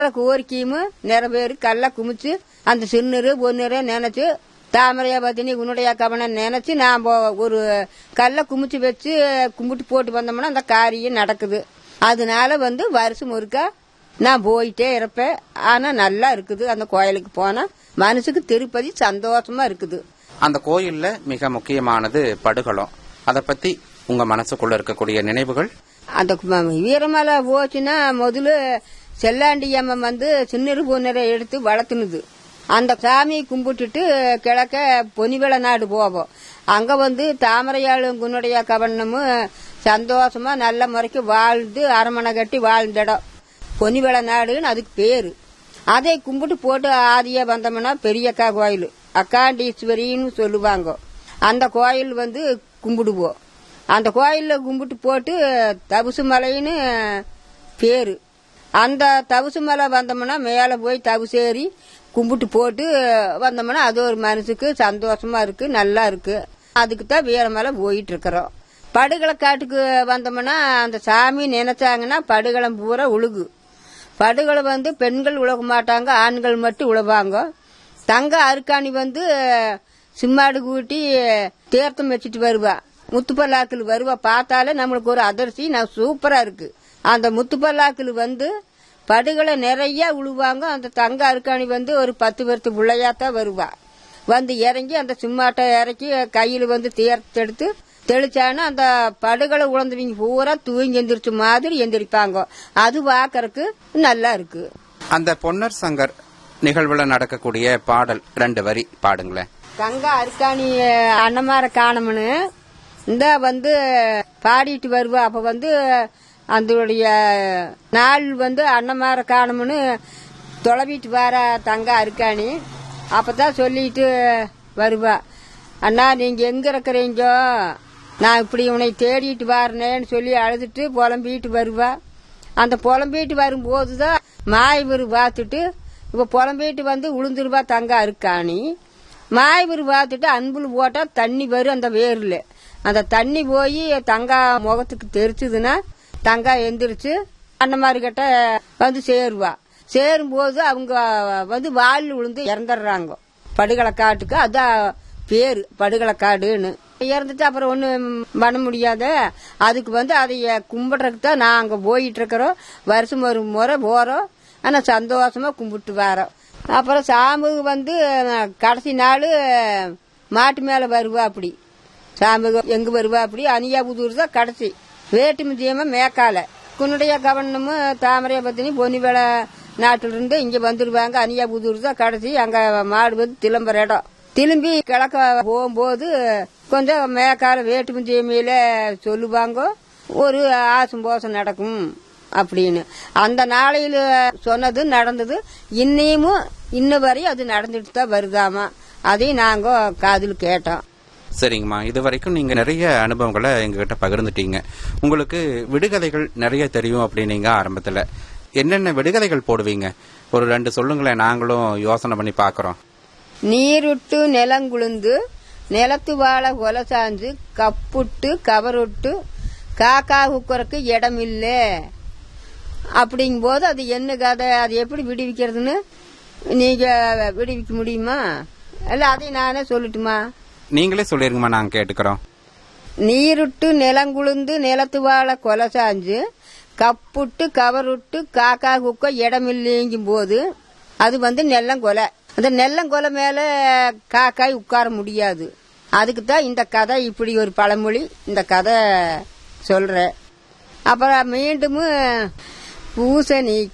கோரிக்கையும் நிறைவேறி கல்ல குமிச்சு அந்த சின்னரு பொன்னுரு நினைச்சு தாமரையா பத்தினி உன்னுடைய கவனை நினைச்சு நாம் ஒரு கல்ல குமிச்சு வச்சு கும்பிட்டு போட்டு வந்தோம்னா அந்த காரியம் நடக்குது அதனால வந்து வருஷம் ஒருக்கா நான் போயிட்டே இருப்பேன் ஆனா நல்லா இருக்குது அந்த கோயிலுக்கு போனா மனசுக்கு திருப்பதி சந்தோஷமா இருக்குது அந்த கோயில்ல மிக முக்கியமானது படுகளம் அதை பத்தி உங்க மனசுக்குள்ள இருக்கக்கூடிய நினைவுகள் அந்த கு- வீரமலை போச்சுன்னா முதல்ல செல்லாண்டி அம்மன் வந்து சின்னரு பொன்னரை எடுத்து வளர்த்துனுது அந்த சாமியை கும்பிட்டுட்டு கிழக்க பொனிவள நாடு போவோம் அங்க வந்து தாமரையாளும் குன்னுடைய கவனமும் சந்தோஷமா நல்ல முறைக்கு வாழ்ந்து அரமனை கட்டி வாழ்ந்த இடம் பொனிவள நாடுன்னு அதுக்கு பேரு அதை கும்பிட்டு போட்டு ஆதியா வந்தோம்னா பெரியக்கா கோயில் அக்காண்டீஸ்வரின்னு சொல்லுவாங்க அந்த கோயில் வந்து கும்பிடுவோம் அந்த கோயிலில் கும்பிட்டு போட்டு தவுசு மலைன்னு பேரு அந்த தவுசு மலை வந்தோம்னா மேலே போய் தவுசேறி கும்பிட்டு போட்டு வந்தோம்னா அது ஒரு மனசுக்கு சந்தோஷமா இருக்கு நல்லா இருக்கு அதுக்கு தான் வீரமலை போயிட்டு இருக்கிறோம் படுகளை காட்டுக்கு வந்தோம்னா அந்த சாமி நினைச்சாங்கன்னா படுகளம் பூரா உழுகு படுகளை வந்து பெண்கள் உழக மாட்டாங்க ஆண்கள் மட்டும் உழவாங்க தங்க அருக்காணி வந்து சிம்மாடு கூட்டி தீர்த்தம் வச்சுட்டு வருவா முத்துப்பல்லாக்கில் வருவா பார்த்தாலே நம்மளுக்கு ஒரு அதிர்ச்சி நான் சூப்பரா இருக்கு அந்த முத்துப்பல்லாக்கில் வந்து படுகளை நிறைய உழுவாங்க அந்த தங்க அருக்காணி வந்து ஒரு பத்து பேர்த்து பிள்ளையாத்தான் வருவா வந்து இறங்கி அந்த சிம்மாட்டை இறக்கி கையில் வந்து தீர்த்தெடுத்து தெளிச்சானா அந்த படுகளை உழந்தவங்க பூரா தூங்கி எந்திரிச்ச மாதிரி எந்திரிப்பாங்க அது பார்க்கறதுக்கு நல்லா இருக்கு அந்த பொன்னர் சங்கர் நிகழ்வுல நடக்கக்கூடிய பாடல் ரெண்டு வரி பாடுங்களேன் கங்கா அருக்காணி அன்னமார காணம்னு இந்த வந்து பாடிட்டு வருவா அப்ப வந்து அதோடைய நாள் வந்து அன்னமார காணம்னு தொலைவிட்டு வர தங்க அருக்காணி அப்பதான் சொல்லிட்டு வருவா அண்ணா நீங்க எங்க இருக்கிறீங்க நான் இப்படி உன்னை தேடிட்டு வரனேன்னு சொல்லி அழுதுட்டு புலம்பிட்டு வருவா அந்த புலம்பிட்டு வரும்போது தான் மாயவர் பார்த்துட்டு இப்ப புலம்பிட்டு வந்து உளுந்துருவா தங்க அருக்காணி மாயவர் பார்த்துட்டு அன்புல போட்டா தண்ணி வரும் அந்த வேர்ல அந்த தண்ணி போய் தங்கா முகத்துக்கு தெரிச்சுதுன்னா தங்கா எந்திரிச்சு அந்த மாதிரி கிட்ட வந்து சேருவா சேரும்போது அவங்க வந்து வால் விழுந்து இறந்துடுறாங்க படுகளை காட்டுக்கு அதான் பேரு படுகளை காடுன்னு இறந்துட்டு அப்புறம் ஒன்றும் பண்ண முடியாத அதுக்கு வந்து அதை கும்பிட்றதுக்கு தான் நாங்கள் போயிட்டு இருக்கிறோம் வருஷம் ஒரு முறை போகிறோம் ஆனால் சந்தோஷமா கும்பிட்டு வரோம் அப்புறம் சாமுக்கு வந்து கடைசி நாள் மாட்டு மேலே வருவா அப்படி சாமுக எங்க வருவா அப்படி அனியாபுதூர் தான் கடைசி வேட்டு முதியமா மேக்கால குன்னுடைய கவனமும் தாமரைய பத்தினி பொன்னிவேலை நாட்டில இருந்து இங்க வந்துருவாங்க அனியாபுதூர் தான் கடைசி அங்க மாடு வந்து திளம்புற இடம் திரும்பி கிழக்க போகும்போது கொஞ்சம் மேக்கால வேட்டு முதியமையில சொல்லுவாங்க ஒரு ஆசும் போசம் நடக்கும் அப்படின்னு அந்த நாளையில சொன்னது நடந்தது இன்னையும் இன்ன வரையும் அது நடந்துட்டு தான் வருதாமா அதையும் நாங்க காதில் கேட்டோம் சரிங்கம்மா இது வரைக்கும் நீங்க நிறைய அனுபவங்களை எங்ககிட்ட பகிர்ந்துட்டீங்க உங்களுக்கு விடுகதைகள் நிறைய தெரியும் அப்படின்னீங்க ஆரம்பத்துல என்னென்ன விடுகதைகள் போடுவீங்க ஒரு ரெண்டு சொல்லுங்களேன் நாங்களும் யோசனை பண்ணி பாக்குறோம் நீருட்டு நிலங்குளுந்து நிலத்து வாழ கொலை சாஞ்சு கப்புட்டு கவருட்டு காக்கா குக்கறக்கு இடமில்ல அப்படிங்கும்போது அது என்ன கதை அது எப்படி விடுவிக்கிறதுன்னு நீங்க விடுவிக்க முடியுமா இல்ல அதையும் நானே சொல்லட்டுமா நீங்களே சொல்லிருங்கம்மா நாங்க கேட்டுக்கிறோம் நீருட்டு நிலங்குளுந்து நிலத்து வாழ கொலை சாஞ்சு கப்புட்டு கவருட்டு காக்கா குக்க இடமில்லைங்கும் போது அது வந்து நெல்லங்கொலை அந்த நெல்லங்கொலை மேல காக்காய் உட்கார முடியாது அதுக்கு தான் இந்த கதை இப்படி ஒரு பழமொழி இந்த கதை சொல்றேன் அப்புறம் மீண்டும் பூசணி